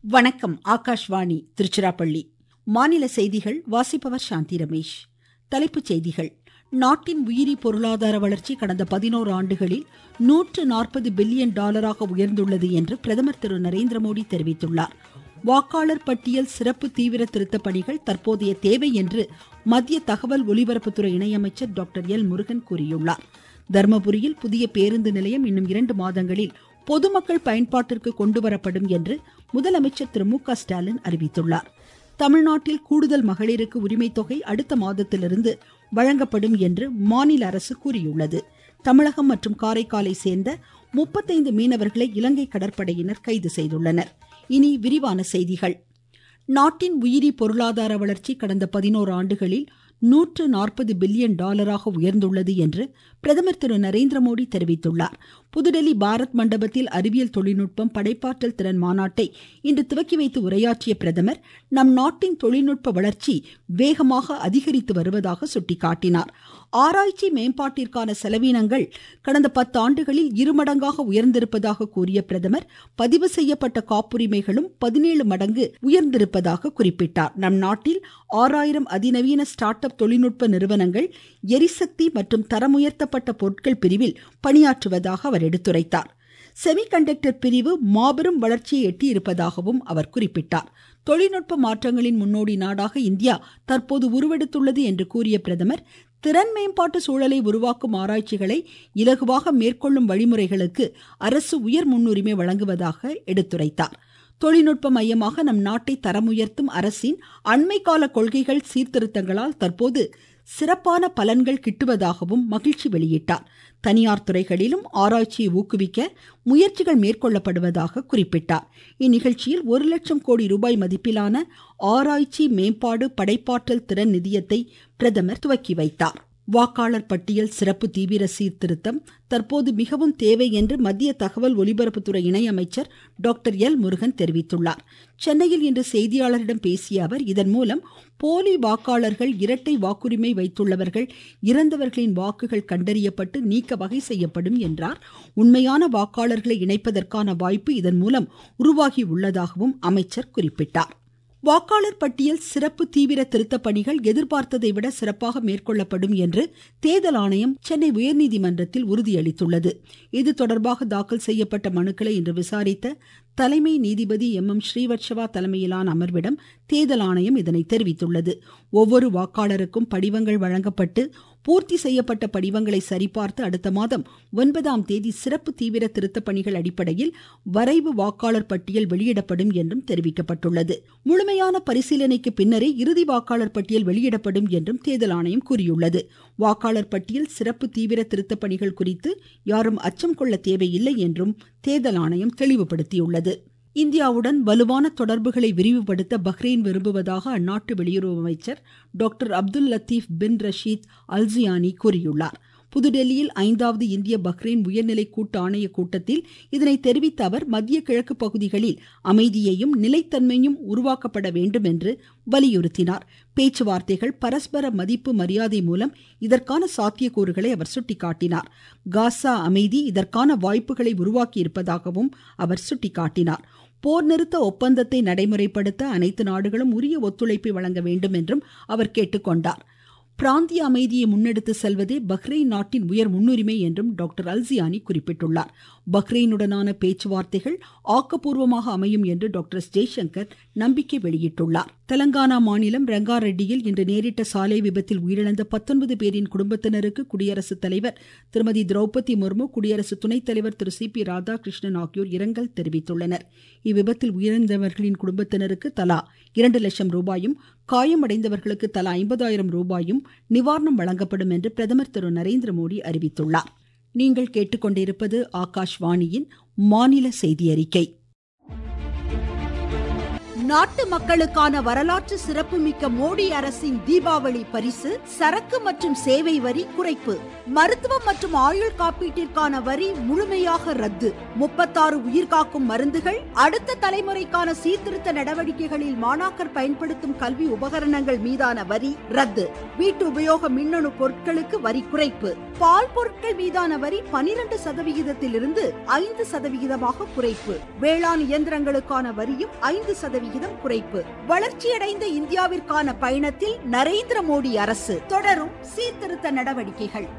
வணக்கம் ஆகாஷ்வாணி திருச்சிராப்பள்ளி மாநில செய்திகள் வாசிப்பவர் சாந்தி ரமேஷ் தலைப்புச் செய்திகள் நாட்டின் உயிரி பொருளாதார வளர்ச்சி கடந்த பதினோரு ஆண்டுகளில் நூற்று நாற்பது பில்லியன் டாலராக உயர்ந்துள்ளது என்று பிரதமர் திரு நரேந்திர மோடி தெரிவித்துள்ளார் வாக்காளர் பட்டியல் சிறப்பு தீவிர திருத்த பணிகள் தற்போதைய தேவை என்று மத்திய தகவல் ஒலிபரப்புத்துறை இணையமைச்சர் டாக்டர் எல் முருகன் கூறியுள்ளார் தர்மபுரியில் புதிய பேருந்து நிலையம் இன்னும் இரண்டு மாதங்களில் பொதுமக்கள் பயன்பாட்டிற்கு கொண்டுவரப்படும் என்று முதலமைச்சர் திரு மு க ஸ்டாலின் அறிவித்துள்ளார் தமிழ்நாட்டில் கூடுதல் மகளிருக்கு உரிமை தொகை அடுத்த மாதத்திலிருந்து வழங்கப்படும் என்று மாநில அரசு கூறியுள்ளது தமிழகம் மற்றும் காரைக்காலை சேர்ந்த முப்பத்தைந்து மீனவர்களை இலங்கை கடற்படையினர் கைது செய்துள்ளனர் இனி விரிவான செய்திகள் நாட்டின் உயிரி பொருளாதார வளர்ச்சி கடந்த பதினோரு ஆண்டுகளில் நூற்று நாற்பது பில்லியன் டாலராக உயர்ந்துள்ளது என்று பிரதமர் திரு நரேந்திர மோடி தெரிவித்துள்ளார் புதுடெல்லி பாரத் மண்டபத்தில் அறிவியல் தொழில்நுட்பம் படைப்பாற்றல் திறன் மாநாட்டை இன்று துவக்கி வைத்து உரையாற்றிய பிரதமர் நம் நாட்டின் தொழில்நுட்ப வளர்ச்சி வேகமாக அதிகரித்து வருவதாக சுட்டிக்காட்டினார் ஆராய்ச்சி மேம்பாட்டிற்கான செலவினங்கள் கடந்த பத்தாண்டுகளில் இருமடங்காக உயர்ந்திருப்பதாக கூறிய பிரதமர் பதிவு செய்யப்பட்ட காப்புரிமைகளும் பதினேழு மடங்கு உயர்ந்திருப்பதாக குறிப்பிட்டார் நம் நாட்டில் ஆறாயிரம் அதிநவீன ஸ்டார்ட் அப் தொழில்நுட்ப நிறுவனங்கள் எரிசக்தி மற்றும் தரமுயர்த்தப்பட்ட பொருட்கள் பிரிவில் பணியாற்றுவதாக அவர் எடுத்துரைத்தார் செமிகண்டக்டர் பிரிவு மாபெரும் வளர்ச்சியை எட்டியிருப்பதாகவும் அவர் குறிப்பிட்டார் தொழில்நுட்ப மாற்றங்களின் முன்னோடி நாடாக இந்தியா தற்போது உருவெடுத்துள்ளது என்று கூறிய பிரதமர் திறன் மேம்பாட்டு சூழலை உருவாக்கும் ஆராய்ச்சிகளை இலகுவாக மேற்கொள்ளும் வழிமுறைகளுக்கு அரசு உயர் முன்னுரிமை வழங்குவதாக எடுத்துரைத்தார் தொழில்நுட்ப மையமாக நம் நாட்டை தரமுயர்த்தும் அரசின் அண்மை கால கொள்கைகள் சீர்திருத்தங்களால் தற்போது சிறப்பான பலன்கள் கிட்டுவதாகவும் மகிழ்ச்சி வெளியிட்டார் தனியார் துறைகளிலும் ஆராய்ச்சியை ஊக்குவிக்க முயற்சிகள் மேற்கொள்ளப்படுவதாக குறிப்பிட்டார் இந்நிகழ்ச்சியில் ஒரு லட்சம் கோடி ரூபாய் மதிப்பிலான ஆராய்ச்சி மேம்பாடு படைப்பாற்றல் திறன் நிதியத்தை பிரதமர் துவக்கி வைத்தார் வாக்காளர் பட்டியல் சிறப்பு தீவிர சீர்திருத்தம் தற்போது மிகவும் தேவை என்று மத்திய தகவல் ஒலிபரப்புத்துறை இணையமைச்சர் டாக்டர் எல் முருகன் தெரிவித்துள்ளார் சென்னையில் இன்று செய்தியாளரிடம் பேசிய அவர் இதன் மூலம் போலி வாக்காளர்கள் இரட்டை வாக்குரிமை வைத்துள்ளவர்கள் இறந்தவர்களின் வாக்குகள் கண்டறியப்பட்டு நீக்க வகை செய்யப்படும் என்றார் உண்மையான வாக்காளர்களை இணைப்பதற்கான வாய்ப்பு இதன் மூலம் உருவாகி உள்ளதாகவும் அமைச்சர் குறிப்பிட்டார் வாக்காளர் பட்டியல் சிறப்பு தீவிர திருத்த பணிகள் எதிர்பார்த்ததை விட சிறப்பாக மேற்கொள்ளப்படும் என்று தேர்தல் ஆணையம் சென்னை உயர்நீதிமன்றத்தில் உறுதியளித்துள்ளது இது தொடர்பாக தாக்கல் செய்யப்பட்ட மனுக்களை இன்று விசாரித்த தலைமை நீதிபதி எம் எம் ஸ்ரீவத்சவா தலைமையிலான அமர்விடம் தேர்தல் ஆணையம் இதனை தெரிவித்துள்ளது ஒவ்வொரு வாக்காளருக்கும் படிவங்கள் வழங்கப்பட்டு பூர்த்தி செய்யப்பட்ட படிவங்களை சரிபார்த்து அடுத்த மாதம் ஒன்பதாம் தேதி சிறப்பு தீவிர திருத்த பணிகள் அடிப்படையில் வரைவு வாக்காளர் பட்டியல் வெளியிடப்படும் என்றும் தெரிவிக்கப்பட்டுள்ளது முழுமையான பரிசீலனைக்கு பின்னரே இறுதி வாக்காளர் பட்டியல் வெளியிடப்படும் என்றும் தேர்தல் ஆணையம் கூறியுள்ளது வாக்காளர் பட்டியல் சிறப்பு தீவிர திருத்த பணிகள் குறித்து யாரும் அச்சம் கொள்ள தேவையில்லை என்றும் தேர்தல் ஆணையம் தெளிவுபடுத்தியுள்ளது இந்தியாவுடன் வலுவான தொடர்புகளை விரிவுபடுத்த பஹ்ரைன் விரும்புவதாக அந்நாட்டு வெளியுறவு அமைச்சர் doctor Abdul Latif bin Rashid Al Zayani கூறியுள்ளார் புதுடெல்லியில் ஐந்தாவது இந்திய பஹ்ரைன் உயர்நிலை கூட்டு ஆணைய கூட்டத்தில் இதனை தெரிவித்த அவர் மத்திய கிழக்கு பகுதிகளில் அமைதியையும் நிலைத்தன்மையும் உருவாக்கப்பட வேண்டும் என்று வலியுறுத்தினார் பேச்சுவார்த்தைகள் பரஸ்பர மதிப்பு மரியாதை மூலம் இதற்கான சாத்தியக்கூறுகளை அவர் சுட்டிக்காட்டினார் காசா அமைதி இதற்கான வாய்ப்புகளை உருவாக்கி இருப்பதாகவும் அவர் சுட்டிக்காட்டினார் போர் நிறுத்த ஒப்பந்தத்தை நடைமுறைப்படுத்த அனைத்து நாடுகளும் உரிய ஒத்துழைப்பை வழங்க வேண்டும் என்றும் அவர் கேட்டுக்கொண்டார் பிராந்திய அமைதியை முன்னெடுத்து செல்வதே பஹ்ரைன் நாட்டின் உயர் முன்னுரிமை என்றும் டாக்டர் அல்சியானி குறிப்பிட்டுள்ளார் பஹ்ரைனுடனான பேச்சுவார்த்தைகள் ஆக்கப்பூர்வமாக அமையும் என்று டாக்டர் ஜெய்சங்கர் நம்பிக்கை வெளியிட்டுள்ளார் தெலங்கானா மாநிலம் ரங்காரெட்டியில் இன்று நேரிட்ட சாலை விபத்தில் உயிரிழந்த பத்தொன்பது பேரின் குடும்பத்தினருக்கு குடியரசுத் தலைவர் திருமதி திரௌபதி முர்மு குடியரசு துணைத் தலைவர் திரு சி பி ராதாகிருஷ்ணன் ஆகியோர் இரங்கல் தெரிவித்துள்ளனர் இவ்விபத்தில் உயிரிழந்தவர்களின் குடும்பத்தினருக்கு தலா இரண்டு லட்சம் ரூபாயும் காயமடைந்தவர்களுக்கு தலா ஐம்பதாயிரம் ரூபாயும் நிவாரணம் வழங்கப்படும் என்று பிரதமர் திரு நரேந்திர மோடி அறிவித்துள்ளார் நீங்கள் கேட்டுக்கொண்டிருப்பது ஆகாஷ்வாணியின் மாநில செய்தி அறிக்கை நாட்டு மக்களுக்கான வரலாற்று சிறப்புமிக்க மோடி அரசின் தீபாவளி பரிசு சரக்கு மற்றும் சேவை வரி குறைப்பு மருத்துவம் மற்றும் ஆயுள் காப்பீட்டிற்கான வரி முழுமையாக ரத்து முப்பத்தாறு உயிர்காக்கும் மருந்துகள் அடுத்த தலைமுறைக்கான சீர்திருத்த நடவடிக்கைகளில் மாணாக்கர் பயன்படுத்தும் கல்வி உபகரணங்கள் மீதான வரி ரத்து வீட்டு உபயோக மின்னணு பொருட்களுக்கு வரி குறைப்பு பால் பொருட்கள் மீதான வரி பனிரெண்டு சதவிகிதத்திலிருந்து ஐந்து சதவிகிதமாக குறைப்பு வேளாண் இயந்திரங்களுக்கான வரியும் ஐந்து சதவிகிதம் குறைப்பு வளர்ச்சியடைந்த இந்தியாவிற்கான பயணத்தில் நரேந்திர மோடி அரசு தொடரும் சீர்திருத்த நடவடிக்கைகள்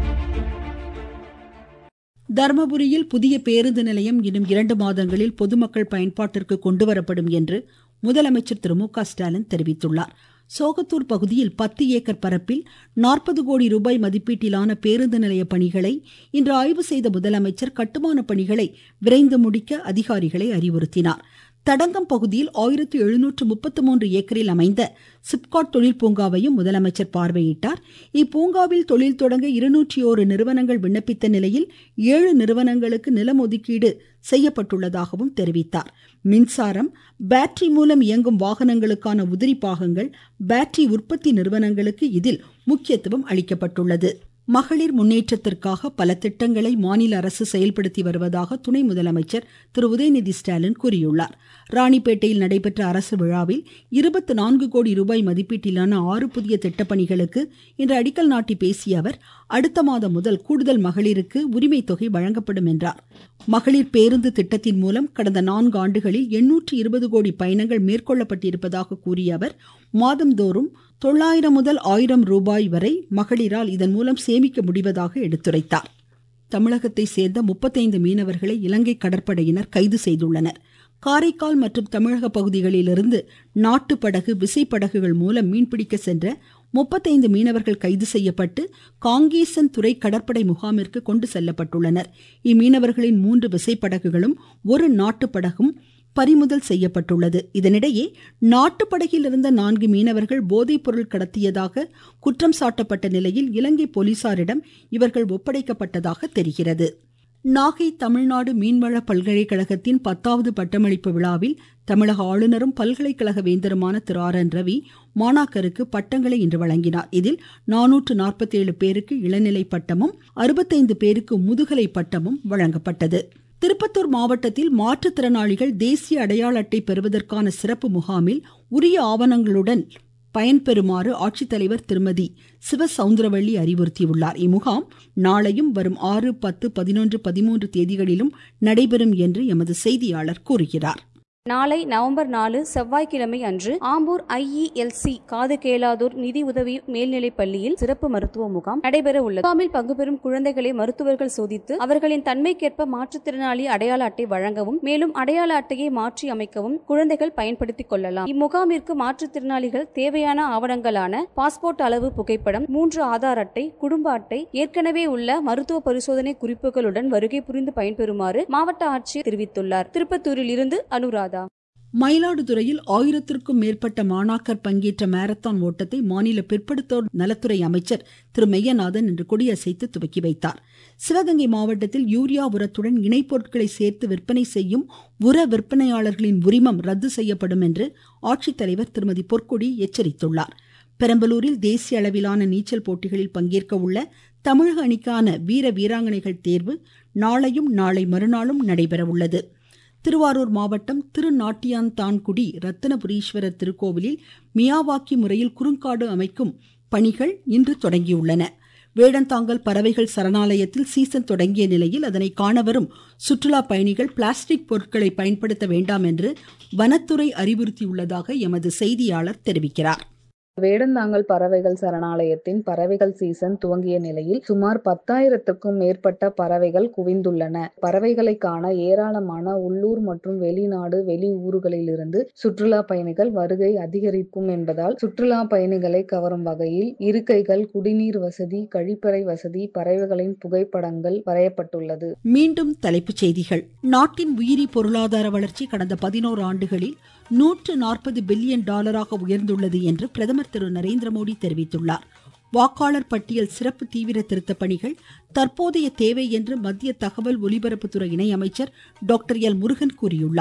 தர்மபுரியில் புதிய பேருந்து நிலையம் இன்னும் இரண்டு மாதங்களில் பொதுமக்கள் பயன்பாட்டிற்கு கொண்டுவரப்படும் என்று முதலமைச்சர் திரு மு க ஸ்டாலின் தெரிவித்துள்ளார் சோகத்தூர் பகுதியில் பத்து ஏக்கர் பரப்பில் நாற்பது கோடி ரூபாய் மதிப்பீட்டிலான பேருந்து நிலைய பணிகளை இன்று ஆய்வு செய்த முதலமைச்சர் கட்டுமான பணிகளை விரைந்து முடிக்க அதிகாரிகளை அறிவுறுத்தினார் தடங்கம் பகுதியில் ஆயிரத்தி எழுநூற்று முப்பத்தி மூன்று ஏக்கரில் அமைந்த சிப்காட் தொழில் பூங்காவையும் முதலமைச்சர் பார்வையிட்டார் இப்பூங்காவில் தொழில் தொடங்க இருநூற்றி ஓரு நிறுவனங்கள் விண்ணப்பித்த நிலையில் ஏழு நிறுவனங்களுக்கு நிலம் ஒதுக்கீடு செய்யப்பட்டுள்ளதாகவும் தெரிவித்தார் மின்சாரம் பேட்டரி மூலம் இயங்கும் வாகனங்களுக்கான உதிரி பாகங்கள் பேட்டரி உற்பத்தி நிறுவனங்களுக்கு இதில் முக்கியத்துவம் அளிக்கப்பட்டுள்ளது மகளிர் முன்னேற்றத்திற்காக பல திட்டங்களை மாநில அரசு செயல்படுத்தி வருவதாக துணை முதலமைச்சர் திரு உதயநிதி ஸ்டாலின் கூறியுள்ளார் ராணிப்பேட்டையில் நடைபெற்ற அரசு விழாவில் இருபத்தி நான்கு கோடி ரூபாய் மதிப்பீட்டிலான ஆறு புதிய திட்டப்பணிகளுக்கு இன்று அடிக்கல் நாட்டி பேசிய அவர் அடுத்த மாதம் முதல் கூடுதல் மகளிருக்கு உரிமை தொகை வழங்கப்படும் என்றார் மகளிர் பேருந்து திட்டத்தின் மூலம் கடந்த நான்கு ஆண்டுகளில் எண்ணூற்று இருபது கோடி பயணங்கள் மேற்கொள்ளப்பட்டிருப்பதாக கூறிய அவர் மாதந்தோறும் தொள்ளாயிரம் முதல் ஆயிரம் ரூபாய் வரை மகளிரால் இதன் மூலம் சேமிக்க முடிவதாக எடுத்துரைத்தார் தமிழகத்தை சேர்ந்த முப்பத்தைந்து மீனவர்களை இலங்கை கடற்படையினர் கைது செய்துள்ளனர் காரைக்கால் மற்றும் தமிழக பகுதிகளிலிருந்து நாட்டு படகு விசைப்படகுகள் மூலம் மீன்பிடிக்க சென்ற முப்பத்தைந்து மீனவர்கள் கைது செய்யப்பட்டு காங்கேசன் துறை கடற்படை முகாமிற்கு கொண்டு செல்லப்பட்டுள்ளனர் இம்மீனவர்களின் மூன்று விசைப்படகுகளும் ஒரு நாட்டு படகும் பறிமுதல் செய்யப்பட்டுள்ளது இதனிடையே நாட்டுப்படகில் இருந்த நான்கு மீனவர்கள் போதைப் பொருள் கடத்தியதாக குற்றம் சாட்டப்பட்ட நிலையில் இலங்கை போலீசாரிடம் இவர்கள் ஒப்படைக்கப்பட்டதாக தெரிகிறது நாகை தமிழ்நாடு மீன்வள பல்கலைக்கழகத்தின் பத்தாவது பட்டமளிப்பு விழாவில் தமிழக ஆளுநரும் பல்கலைக்கழக வேந்தருமான திரு ஆர் என் ரவி மாணாக்கருக்கு பட்டங்களை இன்று வழங்கினார் இதில் நானூற்று நாற்பத்தேழு பேருக்கு இளநிலை பட்டமும் அறுபத்தைந்து பேருக்கு முதுகலை பட்டமும் வழங்கப்பட்டது திருப்பத்தூர் மாவட்டத்தில் மாற்றுத்திறனாளிகள் தேசிய அடையாள அட்டை பெறுவதற்கான சிறப்பு முகாமில் உரிய ஆவணங்களுடன் பயன்பெறுமாறு ஆட்சித்தலைவர் திருமதி சிவசவுந்தரவள்ளி அறிவுறுத்தியுள்ளார் இம்முகாம் நாளையும் வரும் ஆறு பத்து பதினொன்று பதிமூன்று தேதிகளிலும் நடைபெறும் என்று எமது செய்தியாளர் கூறுகிறார் நாளை நவம்பர் நாலு செவ்வாய்க்கிழமை அன்று ஆம்பூர் ஐஇஎல்சி காது கேளாதோர் நிதி உதவி மேல்நிலைப் பள்ளியில் சிறப்பு மருத்துவ முகாம் நடைபெற உள்ளது முகாமில் பங்கு பெறும் குழந்தைகளை மருத்துவர்கள் சோதித்து அவர்களின் தன்மைக்கேற்ப மாற்றுத்திறனாளி அடையாள அட்டை வழங்கவும் மேலும் அடையாள அட்டையை மாற்றி அமைக்கவும் குழந்தைகள் பயன்படுத்திக் கொள்ளலாம் இம்முகாமிற்கு மாற்றுத்திறனாளிகள் தேவையான ஆவணங்களான பாஸ்போர்ட் அளவு புகைப்படம் மூன்று ஆதார் அட்டை குடும்ப அட்டை ஏற்கனவே உள்ள மருத்துவ பரிசோதனை குறிப்புகளுடன் வருகை புரிந்து பயன்பெறுமாறு மாவட்ட ஆட்சியர் தெரிவித்துள்ளார் திருப்பத்தூரில் இருந்து அனுராதா மயிலாடுதுறையில் ஆயிரத்திற்கும் மேற்பட்ட மாணாக்கர் பங்கேற்ற மாரத்தான் ஓட்டத்தை மாநில பிற்படுத்தோர் நலத்துறை அமைச்சர் திரு மெய்யநாதன் இன்று கொடியசைத்து துவக்கி வைத்தார் சிவகங்கை மாவட்டத்தில் யூரியா உரத்துடன் இணைப்பொருட்களை சேர்த்து விற்பனை செய்யும் உர விற்பனையாளர்களின் உரிமம் ரத்து செய்யப்படும் என்று ஆட்சித்தலைவர் திருமதி பொற்கொடி எச்சரித்துள்ளார் பெரம்பலூரில் தேசிய அளவிலான நீச்சல் போட்டிகளில் பங்கேற்க உள்ள தமிழக அணிக்கான வீர வீராங்கனைகள் தேர்வு நாளையும் நாளை மறுநாளும் நடைபெற உள்ளது திருவாரூர் மாவட்டம் திருநாட்டியான்தான்குடி ரத்தினபுரீஸ்வரர் திருக்கோவிலில் மியாவாக்கி முறையில் குறுங்காடு அமைக்கும் பணிகள் இன்று தொடங்கியுள்ளன வேடந்தாங்கல் பறவைகள் சரணாலயத்தில் சீசன் தொடங்கிய நிலையில் அதனை காண வரும் சுற்றுலா பயணிகள் பிளாஸ்டிக் பொருட்களை பயன்படுத்த வேண்டாம் என்று வனத்துறை அறிவுறுத்தியுள்ளதாக எமது செய்தியாளர் தெரிவிக்கிறார் வேடந்தாங்கல் பறவைகள் சரணாலயத்தின் பறவைகள் சீசன் துவங்கிய நிலையில் சுமார் பத்தாயிரத்துக்கும் மேற்பட்ட பறவைகள் குவிந்துள்ளன பறவைகளை காண ஏராளமான உள்ளூர் மற்றும் வெளிநாடு வெளி ஊர்களிலிருந்து சுற்றுலா பயணிகள் வருகை அதிகரிக்கும் என்பதால் சுற்றுலா பயணிகளை கவரும் வகையில் இருக்கைகள் குடிநீர் வசதி கழிப்பறை வசதி பறவைகளின் புகைப்படங்கள் வரையப்பட்டுள்ளது மீண்டும் தலைப்புச் செய்திகள் நாட்டின் உயிரி பொருளாதார வளர்ச்சி கடந்த பதினோரு ஆண்டுகளில் நூற்று நாற்பது பில்லியன் டாலராக உயர்ந்துள்ளது என்று பிரதமர் திரு நரேந்திர மோடி தெரிவித்துள்ளார் வாக்காளர் பட்டியல் சிறப்பு தீவிர திருத்தப் பணிகள் தற்போதைய தேவை என்று மத்திய தகவல் ஒலிபரப்புத்துறை இணையமைச்சர் டாக்டர் எல் முருகன் கூறியுள்ளார்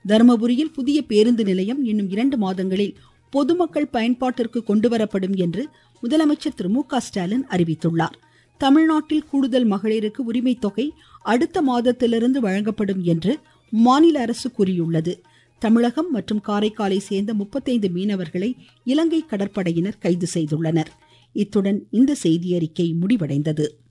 தருமபுரியில் புதிய பேருந்து நிலையம் இன்னும் இரண்டு மாதங்களில் பொதுமக்கள் பயன்பாட்டிற்கு கொண்டுவரப்படும் என்று முதலமைச்சர் திரு மு க ஸ்டாலின் அறிவித்துள்ளார் தமிழ்நாட்டில் கூடுதல் மகளிருக்கு உரிமை தொகை அடுத்த மாதத்திலிருந்து வழங்கப்படும் என்று மாநில அரசு கூறியுள்ளது தமிழகம் மற்றும் காரைக்காலை சேர்ந்த முப்பத்தைந்து மீனவர்களை இலங்கை கடற்படையினர் கைது செய்துள்ளனர் இத்துடன் இந்த செய்தியறிக்கை முடிவடைந்தது